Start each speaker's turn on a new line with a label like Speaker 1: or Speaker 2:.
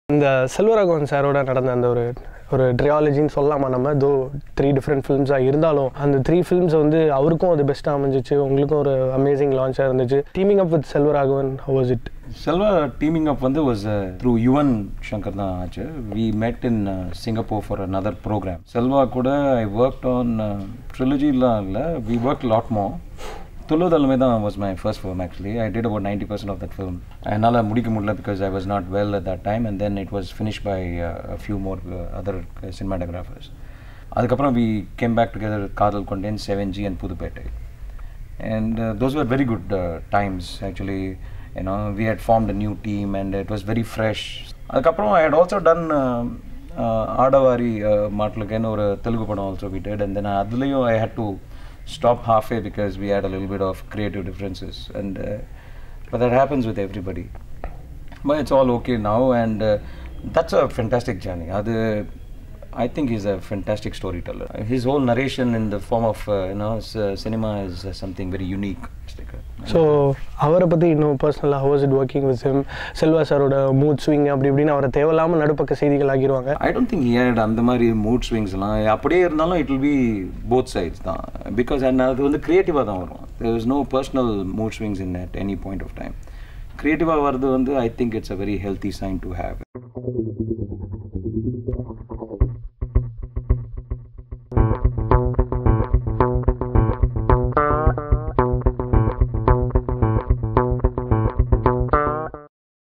Speaker 1: இந்த செல்வராகவன் சாரோட நடந்த அந்த ஒரு ஒரு ட்ரியாலஜின்னு சொல்லலாமா நம்ம தோ த்ரீ டிஃப்ரெண்ட் ஃபிலிம்ஸாக இருந்தாலும் அந்த த்ரீ ஃபிலிம்ஸ் வந்து அவருக்கும் அது பெஸ்ட்டாக அமைஞ்சிச்சு உங்களுக்கும் ஒரு அமேசிங் லான்ச்சாக இருந்துச்சு teaming up with Selvaraghavan how was it
Speaker 2: Selva teaming up வந்து வாஸ் த்ரூ யுவன் சங்கர் தான் ஆச்சு we met in Singapore for another programme Selva கூட ஐ ஒர்க் ஆன் ட்ரிலஜிலாம் இல்லை வி ஒர்க் லாட் மோ துள்ளுதலுமே தான் was my first film actually I did about ninety percent of that film என்னால் முடிக்க முடியல because I was not well at that time and then it was finish by few more other cinematographers அதுக்கப்புறம் we came back together Kaadhal Kondein seven G and Pudhupettai and uh, those were very good uh, times actually you know we had formed a new team and it was very fresh அதுக்கப்புறம் ஐ had also done uh, uh, ஆடவாரி மாட்டலுக்குன்னு ஒரு தெலுங்கு படம் also we did and then அதுலேயும் I had to stop halfway because we had a little bit of creative differences and uh, but that happens with everybody but it's all okay now and uh, that's a fantastic journey அது I think he's a fantastic storyteller. His whole narration in the form of uh, you know c- cinema is uh, something very unique. It's like a-
Speaker 1: so அவரை பற்றி இன்னும் பர்சனலாக how it working with him Selva சாரோட mood swing அப்படி இப்படின்னு அவரை தேவையில்லாமல் நடுப்பக்க செய்திகள் ஆகிருவாங்க
Speaker 2: I don't think he had அந்த மாதிரி மூட் ஸ்விங்ஸ்லாம் அப்படியே இருந்தாலும் it will be both sides தான் பிகாஸ் அது வந்து க்ரியேட்டிவாக தான் வரும் there is no personal mood swings in at any point of time க்ரியேட்டிவாக வர்றது வந்து I think it's a very healthy sign to have